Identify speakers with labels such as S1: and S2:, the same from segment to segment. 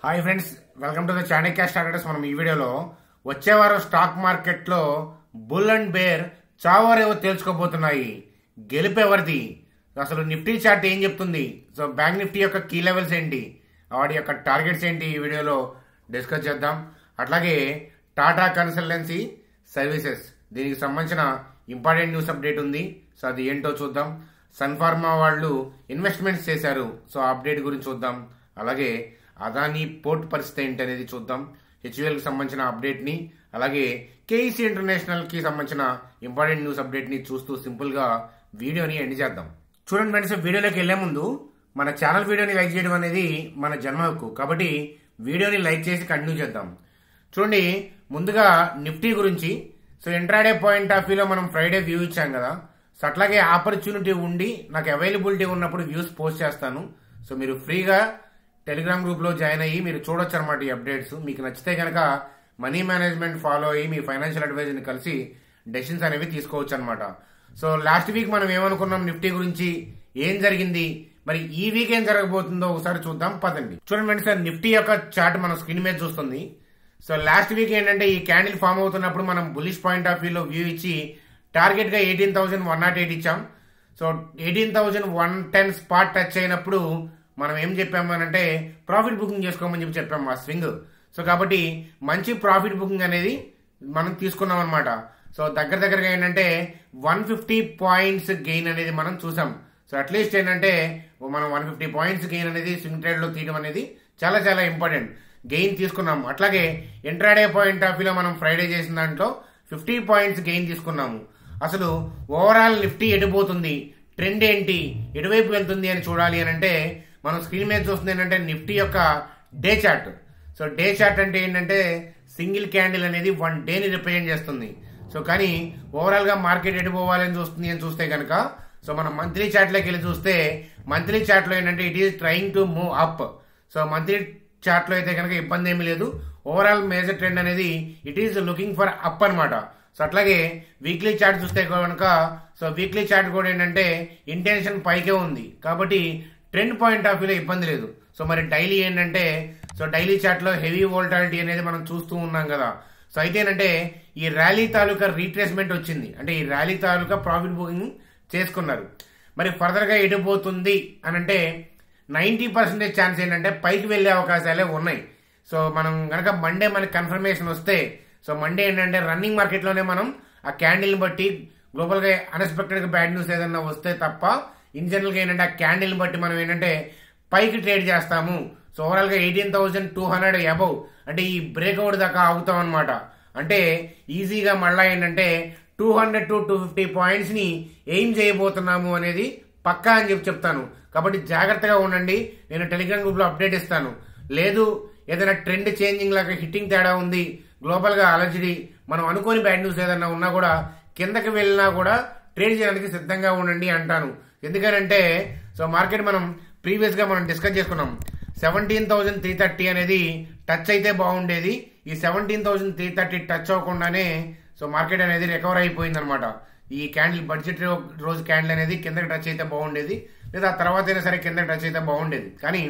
S1: hi friends welcome to the Chanakya starters మనం ఈ వీడియోలో వచ్చే వారం స్టాక్ మార్కెట్లో బుల్ అండ్ బేర్ చావరేవో తేల్చుకోబోతున్నాయి గెలుపెవరిది అసలు నిఫ్టీ చార్ట్ ఏం చెప్తుంది సో బ్యాంక్ నిఫ్టీ యొక్క కీ లెవెల్స్ ఏంటి వాటి యొక్క టార్గెట్స్ ఏంటి ఈ వీడియోలో డిస్కస్ చేద్దాం అట్లాగే టాటా కన్సల్టెన్సీ సర్వీసెస్ దీనికి సంబంధించిన ఇంపార్టెంట్ న్యూస్ అప్డేట్ ఉంది సో అది ఏంటో చూద్దాం సన్ ఫార్మా వాళ్ళు ఇన్వెస్ట్మెంట్స్ చేశారు సో ఆ అప్డేట్ గురించి చూద్దాం అలాగే అదానీ పోర్ట్ పరిస్థితి ఏంటి అనేది చూద్దాం హెచ్యుఎల్ కి సంబంధించిన అప్డేట్ ని అలాగే కేఈసీ ఇంటర్నేషనల్ కి సంబంధించిన ఇంపార్టెంట్ న్యూస్ అప్డేట్ ని చూస్తూ సింపుల్ గా వీడియోని ఎండ్ చేద్దాం చూడండి ఫ్రెండ్స్ వీడియోలోకి వెళ్లే ముందు మన ఛానల్ వీడియోని లైక్ చేయడం అనేది మన జన్మ హక్కు కాబట్టి వీడియోని లైక్ చేసి కంటిన్యూ చేద్దాం చూడండి ముందుగా నిఫ్టీ గురించి సో ఇంట్రాడే పాయింట్ ఆఫ్ వ్యూలో మనం ఫ్రైడే వ్యూ ఇచ్చాం కదా సో అట్లాగే ఆపర్చునిటీ ఉండి నాకు అవైలబిలిటీ ఉన్నప్పుడు వ్యూస్ పోస్ట్ చేస్తాను సో మీరు ఫ్రీగా టెలిగ్రామ్ గ్రూప్ లో జాయిన్ అయ్యి మీరు చూడొచ్చు అనమాట ఈ అప్డేట్స్ మీకు నచ్చితే కనుక మనీ మేనేజ్మెంట్ ఫాలో అయ్యి మీ ఫైనాన్షియల్ అడ్వైజర్ని కలిసి డెసిషన్స్ అనేవి తీసుకోవచ్చు అనమాట సో లాస్ట్ వీక్ మనం ఏమనుకున్నాం నిఫ్టీ గురించి ఏం జరిగింది మరి ఈ వీక్ ఏం జరగబోతుందో ఒకసారి చూద్దాం పదండి చూడండి ఫ్రెండ్స్ సార్ నిఫ్టీ యొక్క చార్ట్ మన స్క్రీన్ మీద చూస్తుంది సో లాస్ట్ వీక్ ఏంటంటే ఈ క్యాండిల్ ఫామ్ అవుతున్నప్పుడు మనం బులిష్ పాయింట్ ఆఫ్ వ్యూలో వ్యూ ఇచ్చి టార్గెట్ గా eighteen thousand one nought eight ఇచ్చాం so eighteen thousand one ten spot touch అయినప్పుడు మనం ఏం చెప్పాము అని అంటే ప్రాఫిట్ బుకింగ్ చేసుకోమని చెప్పి చెప్పాము ఆ స్వింగ్ సో కాబట్టి మంచి ప్రాఫిట్ బుకింగ్ అనేది మనం తీసుకున్నాం అనమాట సో దగ్గర దగ్గరగా ఏంటంటే వన్ ఫిఫ్టీ పాయింట్స్ గెయిన్ అనేది మనం చూసాం సో అట్లీస్ట్ ఏంటంటే మనం వన్ ఫిఫ్టీ పాయింట్స్ గెయిన్ అనేది స్వింగ్ ట్రేడ్ లో తీయడం అనేది చాలా చాలా ఇంపార్టెంట్ గెయిన్ తీసుకున్నాం అట్లాగే ఇంట్రాడే పాయింట్ ఆఫ్ వ్యూలో మనం ఫ్రైడే చేసిన దాంట్లో ఫిఫ్టీ పాయింట్స్ గెయిన్ తీసుకున్నాము అసలు ఓవరాల్ నిఫ్టీ ఎటుపోతుంది ట్రెండ్ ఏంటి ఎటువైపు వెళ్తుంది అని చూడాలి అని అంటే మనం స్క్రీన్ మీద చూస్తుంది ఏంటంటే నిఫ్టీ యొక్క day chart so day chart అంటే ఏంటంటే సింగిల్ క్యాండిల్ అనేది వన్ డేని రిప్రజెంట్ చేస్తుంది సో కానీ ఓవరాల్ గా మార్కెట్ ఎటు పోవాలని చూస్తుంది అని చూస్తే కనుక సో మనం మంత్లీ చార్ట్ లోకి వెళ్ళి చూస్తే మంత్లీ చార్ట్ లో ఏంటంటే it is trying to move up so monthly chart లో అయితే కనుక ఇబ్బంది ఏమీ లేదు ఓవరాల్ మేజర్ ట్రెండ్ అనేది it is looking for up అనమాట సో అట్లాగే వీక్లీ చార్ట్ చూస్తే కనుక సో వీక్లీ చార్ట్ కూడా ఏంటంటే ఇంటెన్షన్ పైకే ఉంది కాబట్టి ట్రెండ్ పాయింట్ ఆఫ్ వ్యూలో ఇబ్బంది లేదు సో మరి డైలీ ఏంటంటే సో డైలీ చార్ట్ లో హెవీ వోల్టాలిటీ అనేది మనం చూస్తూ ఉన్నాం కదా సో అయితే ఏంటంటే ఈ ర్యాలీ తాలూకా రీట్రేస్మెంట్ వచ్చింది అంటే ఈ ర్యాలీ తాలూకా ప్రాఫిట్ బుకింగ్ చేసుకున్నారు మరి ఫర్దర్ గా ఎటు పోతుంది అని అంటే నైన్టీ పర్సెంటేజ్ ఛాన్స్ ఏంటంటే పైకి వెళ్లే అవకాశాలే ఉన్నాయి సో మనం గనక మండే మనకి కన్ఫర్మేషన్ వస్తే సో మండే ఏంటంటే రన్నింగ్ మార్కెట్ లోనే మనం ఆ క్యాండిల్ బట్టి గ్లోబల్ గా అన్ఎక్స్పెక్టెడ్ గా బ్యాడ్ న్యూస్ ఏదన్నా వస్తే తప్ప ఇన్ జనరల్ గా ఏంటంటే ఆ క్యాండిల్ బట్టి మనం ఏంటంటే పైకి ట్రేడ్ చేస్తాము సో ఓవరాల్ గా eighteen thousand two hundred above అంటే ఈ బ్రేక్అవుట్ దాకా ఆగుతాం అనమాట అంటే ఈజీగా మళ్ళా ఏంటంటే two hundred to two fifty points ని ఏం చేయబోతున్నాము అనేది పక్కా అని చెప్పి చెప్తాను కాబట్టి జాగ్రత్తగా ఉండండి నేను టెలిగ్రామ్ గ్రూప్ లో అప్డేట్ ఇస్తాను లేదు ఏదైనా ట్రెండ్ చేంజింగ్ లాగా హిట్టింగ్ తేడా ఉంది గ్లోబల్ గా అలర్జీ మనం అనుకోని బ్యాడ్ న్యూస్ ఏదన్నా ఉన్నా కూడా కిందకి వెళ్ళినా కూడా ట్రేడ్ చేయడానికి సిద్ధంగా ఉండండి అంటాను ఎందుకంటే సో మార్కెట్ మనం ప్రీవియస్ గా మనం డిస్కస్ చేసుకున్నాం సెవెంటీన్ థౌసండ్ త్రీ థర్టీ అనేది టచ్ అయితే బాగుండేది ఈ seventeen thousand three thirty touch అవ్వకుండానే సో మార్కెట్ అనేది రికవర్ అయిపోయింది అనమాట ఈ క్యాండిల్ బడ్జెట్ రోజు క్యాండిల్ అనేది కిందకి టచ్ అయితే బాగుండేది లేదా తర్వాత అయినా సరే కిందకి టచ్ అయితే బాగుండేది కానీ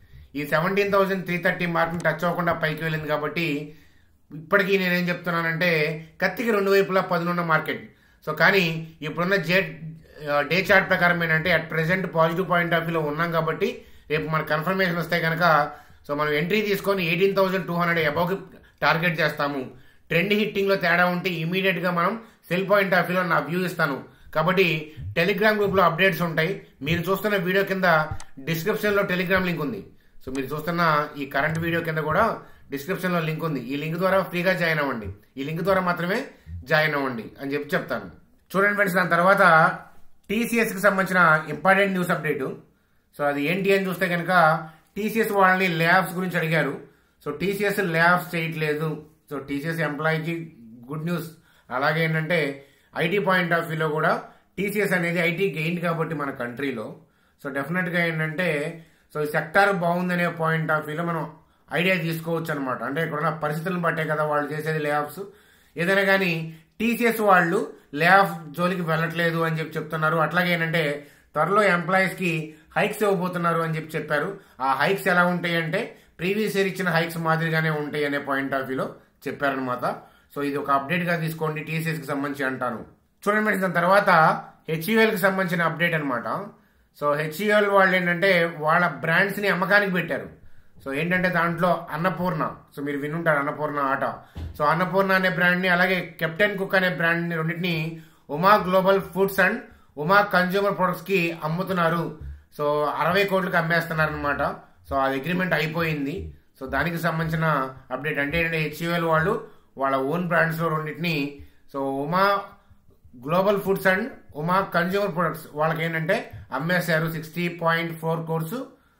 S1: ఈ seventeen thousand three thirty mark touch అవ్వకుండా పైకి వెళ్ళింది కాబట్టి ఇప్పటికీ నేనేం చెప్తున్నానంటే కత్తికి రెండు వైపులా పదునున్న మార్కెట్ సో కానీ ఇప్పుడున్న జే డే చార్ట్ ప్రకారం ఏంటంటే at present positive point of వ్యూలో ఉన్నాం కాబట్టి రేపు మన కన్ఫర్మేషన్ వస్తే కనుక సో మనం ఎంట్రీ తీసుకొని ఎయిటీన్ థౌసండ్ టూ హండ్రెడ్ అబౌవ్కి టార్గెట్ చేస్తాము ట్రెండ్ హిట్టింగ్ లో తేడా ఉంటే ఇమీడియట్ గా మనం సెల్ పాయింట్ ఆఫ్ వ్యూలో నా వ్యూ ఇస్తాను కాబట్టి టెలిగ్రామ్ గ్రూప్ లో అప్డేట్స్ ఉంటాయి మీరు చూస్తున్న వీడియో కింద డిస్క్రిప్షన్ లో టెలిగ్రామ్ లింక్ ఉంది సో మీరు చూస్తున్న ఈ కరెంట్ వీడియో కింద కూడా డిస్క్రిప్షన్ లో లింక్ ఉంది ఈ లింక్ ద్వారా ఫ్రీగా జాయిన్ అవ్వండి ఈ లింక్ ద్వారా మాత్రమే జాయిన్ అవ్వండి అని చెప్పి చెప్తాను చూడండి ఫ్రెండ్స్ దాని తర్వాత టీసీఎస్ కి సంబంధించిన ఇంపార్టెంట్ న్యూస్ అప్డేట్ సో అది ఏంటి అని చూస్తే కనుక టీసీఎస్ వాళ్ళని లే ఆఫ్స్ గురించి అడిగారు సో టీసీఎస్ లే ఆఫ్స్ చేయట్లేదు సో టీసీఎస్ ఎంప్లాయీకి గుడ్ న్యూస్ అలాగే ఏంటంటే ఐటీ పాయింట్ ఆఫ్ వ్యూలో కూడా టీసీఎస్ అనేది ఐటీ గెయిన్ కాబట్టి మన కంట్రీలో సో డెఫినెట్ గా ఏంటంటే సో ఈ సెక్టార్ బాగుందనే పాయింట్ ఆఫ్ వ్యూలో మనం ఐడియా తీసుకోవచ్చు అనమాట అంటే ఇక్కడున్న పరిస్థితులను బట్టే కదా వాళ్ళు చేసేది లే ఆఫ్స్ ఏదైనా కానీ టీసీఎస్ వాళ్ళు లే ఆఫ్ జోలికి వెళ్ళట్లేదు అని చెప్పి చెప్తున్నారు అట్లాగే ఏంటంటే త్వరలో ఎంప్లాయీస్ కి హైక్స్ ఇవ్వబోతున్నారు అని చెప్పి చెప్పారు ఆ హైక్స్ ఎలా ఉంటాయి అంటే ప్రీవియస్ ఇయర్ ఇచ్చిన హైక్స్ మాదిరిగానే ఉంటాయి అనే పాయింట్ ఆఫ్ వ్యూలో చెప్పారనమాట సో ఇది ఒక అప్డేట్ గా తీసుకోండి టీసీఎస్ కి సంబంధించి అంటాను చూడండి మేడం దాని తర్వాత హెచ్ఈఎల్ కి సంబంధించిన అప్డేట్ అనమాట సో హెచ్ఈఎల్ వాళ్ళు ఏంటంటే వాళ్ళ బ్రాండ్స్ ని అమ్మకానికి పెట్టారు సో ఏంటంటే దాంట్లో అన్నపూర్ణ సో మీరు వినుంటారు అన్నపూర్ణ ఆట సో అన్నపూర్ణ అనే బ్రాండ్ ని అలాగే కెప్టెన్ కుక్ అనే బ్రాండ్ ని రెండింటిని Uma global foods and Uma consumer products కి అమ్ముతున్నారు సో అరవై కోట్లకు అమ్మేస్తున్నారు అనమాట సో అది అగ్రిమెంట్ అయిపోయింది సో దానికి సంబంధించిన అప్డేట్ అంటే ఏంటంటే హెచ్యుఎల్ వాళ్ళు వాళ్ళ ఓన్ బ్రాండ్స్ లో రెండింటిని so Uma global foods and Uma consumer products వాళ్ళకి ఏంటంటే అమ్మేశారు సిక్స్టీ పాయింట్ ఫోర్ కోర్సు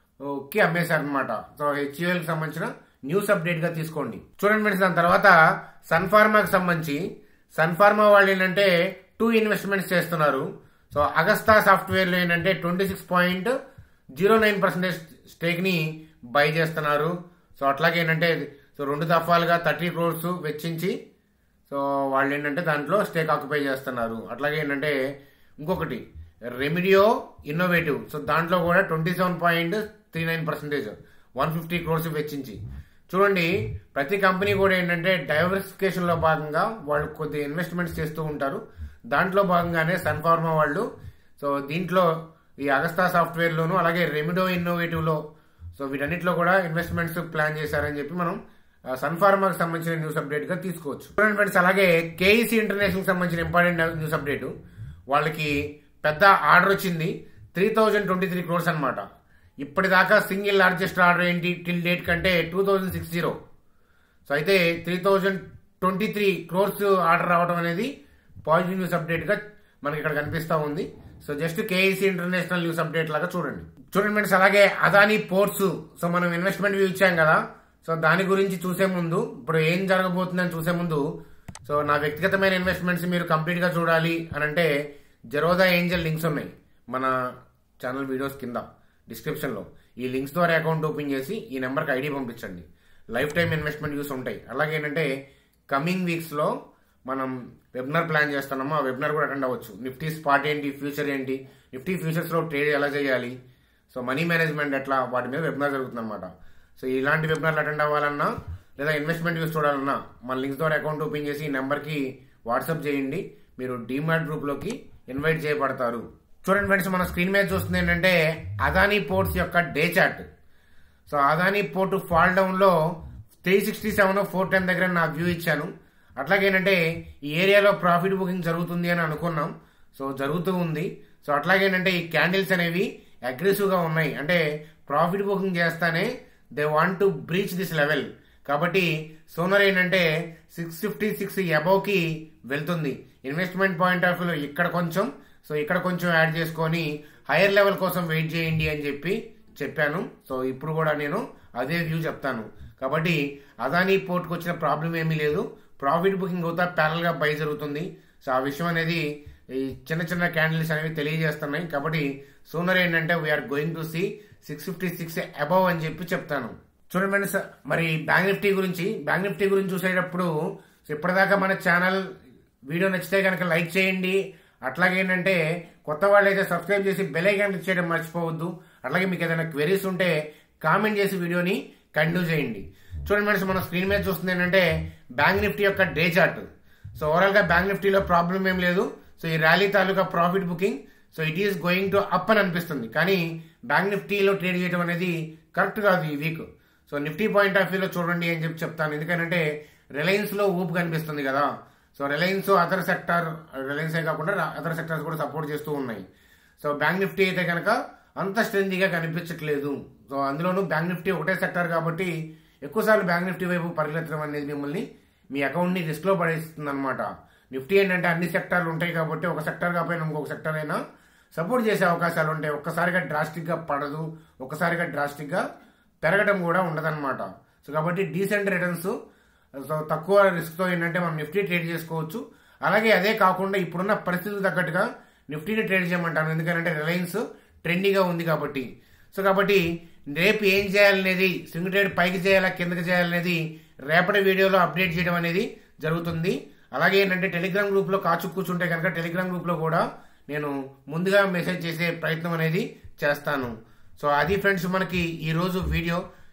S1: కి అమ్మేశారు అనమాట సో హెచ్యుఎల్ కి సంబంధించిన న్యూస్ అప్డేట్ గా తీసుకోండి చూడండి ఫ్రెండ్స్ దాని తర్వాత సన్ ఫార్మాకి సంబంధించి సన్ ఫార్మా వాళ్ళు ఏంటంటే టూ ఇన్వెస్ట్మెంట్స్ చేస్తున్నారు సో అగస్తా సాఫ్ట్వేర్ లో ఏంటంటే twenty six point zero nine percentage stake ని బై చేస్తున్నారు సో అట్లాగే ఏంటంటే సో రెండు దఫాలుగా థర్టీ క్రోర్స్ వెచ్చించి సో వాళ్ళు ఏంటంటే దాంట్లో స్టేక్ ఆక్యుపై చేస్తున్నారు అట్లాగే ఏంటంటే ఇంకొకటి రెమిడియో ఇన్నోవేటివ్ సో దాంట్లో కూడా twenty seven point three nine percentage one fifty crores వెచ్చించి చూడండి ప్రతి కంపెనీ కూడా ఏంటంటే డైవర్సిఫికేషన్ లో భాగంగా వాళ్ళు కొద్ది ఇన్వెస్ట్మెంట్స్ చేస్తూ ఉంటారు దాంట్లో భాగంగానే సన్ఫార్మా వాళ్ళు సో దీంట్లో ఈ అగస్తా సాఫ్ట్వేర్ లోను అలాగే రెమిడో ఇన్నోవేటివ్ లో సో వీటన్నిటిలో కూడా ఇన్వెస్ట్మెంట్స్ ప్లాన్ చేశారని చెప్పి మనం సన్ఫార్మాకి సంబంధించిన న్యూస్ అప్డేట్ గా తీసుకోవచ్చు చూడండి ఫ్రెండ్స్ అలాగే కేఈసీ ఇంటర్నేషనల్ సంబంధించిన ఇంపార్టెంట్ న్యూస్ అప్డేట్ వాళ్ళకి పెద్ద ఆర్డర్ వచ్చింది three thousand twenty three crores అనమాట ఇప్పటిదాకా సింగిల్ లార్జెస్ట్ ఆర్డర్ ఏంటి టిల్ డేట్ కంటే two thousand six zero so అయితే three thousand twenty three crores order రావడం అనేది పాజిటివ్ న్యూస్ అప్డేట్ గా మనకి ఇక్కడ కనిపిస్తా ఉంది so just KEC international news update లాగా చూడండి చూడండి ఫ్రెండ్స్ అలాగే అదానీ పోర్ట్స్ సో మనం ఇన్వెస్ట్మెంట్ వ్యూ ఇచ్చాం కదా సో దాని గురించి చూసే ముందు ఇప్పుడు ఏం జరగబోతుందని చూసే ముందు సో నా వ్యక్తిగతమైన ఇన్వెస్ట్మెంట్స్ మీరు కంప్లీట్ గా చూడాలి అని అంటే జెరోదా ఏంజల్ లింక్స్ ఉన్నాయి మన ఛానల్ వీడియోస్ కింద డిస్క్రిప్షన్ లో ఈ లింక్స్ ద్వారా అకౌంట్ ఓపెన్ చేసి ఈ నెంబర్కి ఐడి పంపించండి లైఫ్ టైం ఇన్వెస్ట్మెంట్ యూస్ ఉంటాయి అలాగే ఏంటంటే కమింగ్ వీక్స్ లో మనం వెబినార్ ప్లాన్ చేస్తున్నాము ఆ వెబినార్ కూడా అటెండ్ అవ్వచ్చు నిఫ్టీ స్పాట్ ఏంటి ఫ్యూచర్ ఏంటి నిఫ్టీ ఫ్యూచర్స్ లో ట్రేడ్ ఎలా చేయాలి సో మనీ మేనేజ్మెంట్ ఎట్లా వాటి మీద వెబినార్ జరుగుతుంది అనమాట సో ఇలాంటి వెబినార్లు అటెండ్ అవ్వాలన్నా లేదా ఇన్వెస్ట్మెంట్ యూస్ చూడాలన్నా మన లింక్స్ ద్వారా అకౌంట్ ఓపెన్ చేసి ఈ నెంబర్కి వాట్సాప్ చేయండి మీరు డీమార్ట్ గ్రూప్లోకి ఇన్వైట్ చేయబడతారు చూడండి ఫ్రెండ్స్ మన స్క్రీన్ మీద చూస్తుంది ఏంటంటే అదానీ పోర్ట్స్ యొక్క day chart so Adani port fall down లో three sixty seven four ten దగ్గర నా వ్యూ ఇచ్చాను అట్లాగే ఏంటంటే ఈ ఏరియాలో ప్రాఫిట్ బుకింగ్ జరుగుతుంది అని అనుకున్నాం సో జరుగుతూ ఉంది సో అట్లాగే ఏంటంటే ఈ క్యాండిల్స్ అనేవి అగ్రెసివ్ గా ఉన్నాయి అంటే ప్రాఫిట్ బుకింగ్ చేస్తానే they want to breach this level కాబట్టి సోనర్ ఏంటంటే సిక్స్ ఫిఫ్టీ సిక్స్ అబౌవ్ కి వెళ్తుంది ఇన్వెస్ట్మెంట్ పాయింట్ ఆఫ్ వ్యూలో ఇక్కడ కొంచెం సో ఇక్కడ కొంచెం యాడ్ చేసుకొని హైయర్ లెవెల్ కోసం వెయిట్ చేయండి అని చెప్పి చెప్పాను సో ఇప్పుడు కూడా నేను అదే వ్యూ చెప్తాను కాబట్టి అదానీ పోర్ట్కి వచ్చిన ప్రాబ్లం ఏమీ లేదు ప్రాఫిట్ బుకింగ్ అవుతా ప్యారల్ గా బై జరుగుతుంది సో ఆ విషయం అనేది ఈ చిన్న చిన్న క్యాండిల్స్ అనేవి తెలియజేస్తున్నాయి కాబట్టి సూనర్ ఏంటంటే we're going to see six fifty six above అని చెప్పి చెప్తాను చూడండి ఫ్రెండ్స్ మరి బ్యాంక్ నిఫ్టీ గురించి బ్యాంక్ నిఫ్టీ గురించి చూసేటప్పుడు సో ఇప్పటిదాకా మన ఛానల్ వీడియో నచ్చితే కనుక లైక్ చేయండి అట్లాగే ఏంటంటే కొత్త వాళ్ళు అయితే సబ్స్క్రైబ్ చేసి బెల్ ఐకాన్ క్లిక్ చేయడం మర్చిపోవద్దు అట్లాగే మీకు ఏదైనా క్వెరీస్ ఉంటే కామెంట్ చేసి వీడియోని కంటిన్యూ చేయండి చూడండి ఫ్రెండ్స్ మన స్క్రీన్ మీద చూస్తుంది ఏంటంటే బ్యాంక్ నిఫ్టీ యొక్క డే చార్ట్ సో ఓవరాల్ గా బ్యాంక్ నిఫ్టీలో ప్రాబ్లం ఏం లేదు సో ఈ ర్యాలీ తాలూకా profit booking so it is going to up అని అనిపిస్తుంది కానీ బ్యాంక్ నిఫ్టీలో ట్రేడ్ చేయడం అనేది కరెక్ట్ కాదు ఈ week so Nifty point of వ్యూలో చూడండి అని చెప్పి చెప్తాను ఎందుకంటే రిలయన్స్ లో ఊపు కనిపిస్తుంది కదా so Reliance other sector Reliance కాకుండా అదర్ సెక్టార్స్ కూడా సపోర్ట్ చేస్తూ ఉన్నాయి సో బ్యాంక్ నిఫ్టీ అయితే కనుక అంత స్ట్రెంతీగా కనిపించట్లేదు సో అందులోనూ బ్యాంక్ నిఫ్టీ ఒకటే సెక్టార్ కాబట్టి ఎక్కువసార్లు బ్యాంక్ నిఫ్టీ వైపు పరిగెత్తడం అనేది మిమ్మల్ని మీ అకౌంట్ ని రిస్క్ లో పడేస్తుంది అనమాట నిఫ్టీ ఏంటంటే అన్ని సెక్టార్లు ఉంటాయి కాబట్టి ఒక సెక్టార్ కాకపోయినా ఇంకొక సెక్టార్ అయినా సపోర్ట్ చేసే అవకాశాలు ఉంటాయి ఒక్కసారిగా డ్రాస్టిక్ గా పడదు ఒక్కసారిగా డ్రాస్టిక్ గా పెరగడం కూడా ఉండదన్నమాట సో కాబట్టి డీసెంట్ రిటర్న్స్ సో తక్కువ రిస్క్ తో ఏంటంటే మనం నిఫ్టీ ట్రేడ్ చేసుకోవచ్చు అలాగే అదే కాకుండా ఇప్పుడున్న పరిస్థితులు తగ్గట్టుగా నిఫ్టీని ట్రేడ్ చేయమంటాను ఎందుకంటే రిలయన్స్ ట్రెండీగా ఉంది కాబట్టి సో కాబట్టి రేపు ఏం చేయాలనేది స్వింగ్ ట్రేడ్ పైకి చేయాలా కిందకి చేయాలనేది రేపటి వీడియోలో అప్డేట్ చేయడం అనేది జరుగుతుంది అలాగే ఏంటంటే టెలిగ్రామ్ గ్రూప్ లో కాచు కూర్చుంటే కనుక టెలిగ్రామ్ గ్రూప్ లో కూడా నేను ముందుగా మెసేజ్ చేసే ప్రయత్నం అనేది చేస్తాను సో అది ఫ్రెండ్స్ మనకి ఈ రోజు వీడియో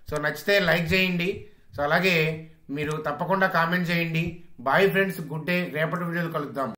S1: సో నచ్చితే లైక్ చేయండి సో అలాగే మీరు తప్పకుండా కామెంట్ చేయండి బాయ్ ఫ్రెండ్స్ గుడ్ డే రేపటి వీడియోలో కలుద్దాం